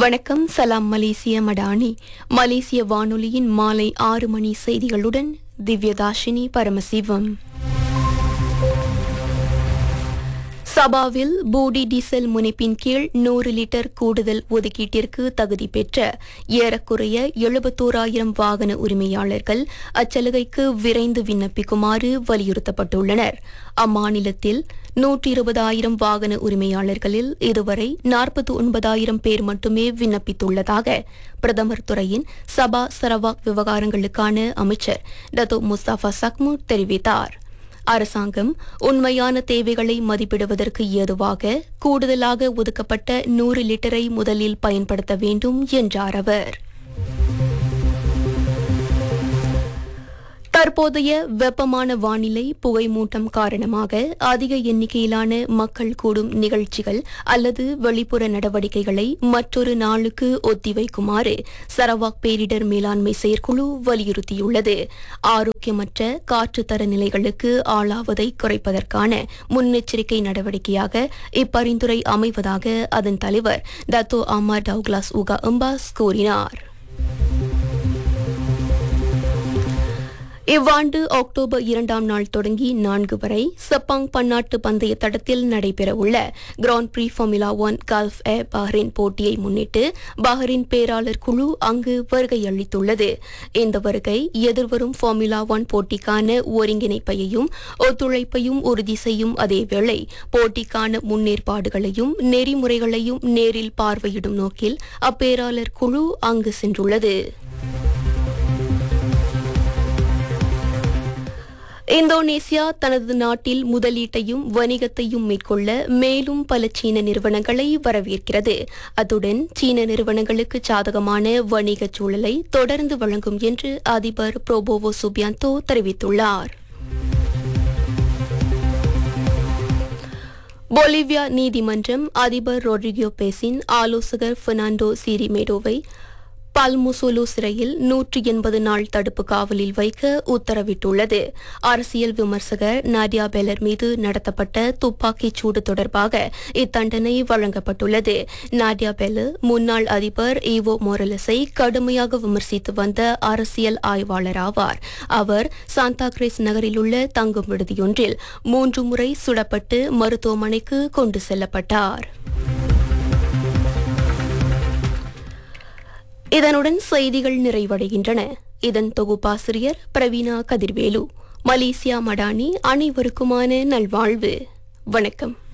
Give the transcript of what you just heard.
வணக்கம் சலாம் மலேசிய மடானி மலேசிய வானொலியின் மாலை ஆறு மணி செய்திகளுடன் திவ்யதாஷினி பரமசிவம் சபாவில் பூடி டீசல் முனைப்பின் கீழ் நூறு லிட்டர் கூடுதல் ஒதுக்கீட்டிற்கு தகுதி பெற்ற ஏறக்குறைய எழுபத்தோராயிரம் வாகன உரிமையாளர்கள் அச்சலுகைக்கு விரைந்து விண்ணப்பிக்குமாறு வலியுறுத்தப்பட்டுள்ளனர் அம்மாநிலத்தில் நூற்றி இருபதாயிரம் வாகன உரிமையாளர்களில் இதுவரை நாற்பத்தி ஒன்பதாயிரம் பேர் மட்டுமே விண்ணப்பித்துள்ளதாக பிரதமர் துறையின் சபா சரவாக் விவகாரங்களுக்கான அமைச்சர் டத்தோ முஸ்தாபா சக்மு தெரிவித்தார் அரசாங்கம் உண்மையான தேவைகளை மதிப்பிடுவதற்கு ஏதுவாக கூடுதலாக ஒதுக்கப்பட்ட நூறு லிட்டரை முதலில் பயன்படுத்த வேண்டும் என்றார் அவர் தற்போதைய வெப்பமான வானிலை புகைமூட்டம் காரணமாக அதிக எண்ணிக்கையிலான மக்கள் கூடும் நிகழ்ச்சிகள் அல்லது வெளிப்புற நடவடிக்கைகளை மற்றொரு நாளுக்கு ஒத்திவைக்குமாறு சரவாக் பேரிடர் மேலாண்மை செயற்குழு வலியுறுத்தியுள்ளது ஆரோக்கியமற்ற காற்று தர நிலைகளுக்கு ஆளாவதை குறைப்பதற்கான முன்னெச்சரிக்கை நடவடிக்கையாக இப்பரிந்துரை அமைவதாக அதன் தலைவர் Datuk Amar Douglas Uggah Embas கூறினார் இவ்வாண்டு அக்டோபர் இரண்டாம் நாள் தொடங்கி நான்கு வரை செப்பாங் பன்னாட்டு பந்தய தடத்தில் நடைபெறவுள்ள grand prix formula one Gulf Air Bahrain போட்டியை முன்னிட்டு பஹ்ரைன் பேராளர் குழு அங்கு வருகை அளித்துள்ளது இந்த வருகை எதிர்வரும் ஃபார்முலா ஒன் போட்டிக்கான ஒருங்கிணைப்பையும் ஒத்துழைப்பையும் உறுதி செய்யும் அதேவேளை போட்டிக்கான முன்னேற்பாடுகளையும் நெறிமுறைகளையும் நேரில் பார்வையிடும் நோக்கில் அப்பேராளர் குழு அங்கு சென்றுள்ளது இந்தோனேசியா தனது நாட்டில் முதலீட்டையும் வணிகத்தையும் மேற்கொள்ள மேலும் பல சீன நிறுவனங்களை வரவேற்கிறது அத்துடன் சீன நிறுவனங்களுக்கு சாதகமான வணிகச் சூழலை தொடர்ந்து வழங்கும் என்று அதிபர் புரோபோவோ சுபியாந்தோ தெரிவித்துள்ளார் பொலிவியா நீதிமன்றம் அதிபர் ரொட்ரிகோ பேசின் ஆலோசகர் பெர்னாண்டோ சிரிமேடோவை பல்முசோலோ சிறையில் நூற்றி எண்பது நாள் தடுப்பு காவலில் வைக்க உத்தரவிட்டுள்ளது அரசியல் விமர்சகர் நாடியா பெலர் மீது நடத்தப்பட்ட துப்பாக்கிச் சூடு தொடர்பாக இத்தண்டனை வழங்கப்பட்டுள்ளது நாடியா பெலர் முன்னாள் அதிபர் ஈவோ மோரலஸை கடுமையாக விமர்சித்து வந்த அரசியல் ஆய்வாளர் ஆவார் அவர் சாந்தா கிரேஸ் நகரிலுள்ள தங்கும் விடுதியொன்றில் மூன்று முறை சுடப்பட்டு மருத்துவமனைக்கு கொண்டு செல்லப்பட்டார் இதனுடன் செய்திகள் நிறைவடைகின்றன இதன் தொகுப்பாசிரியர் பிரவீணா கதிர்வேலு மலேசியா மடானி அனைவருக்குமான நல்வாழ்வு வணக்கம்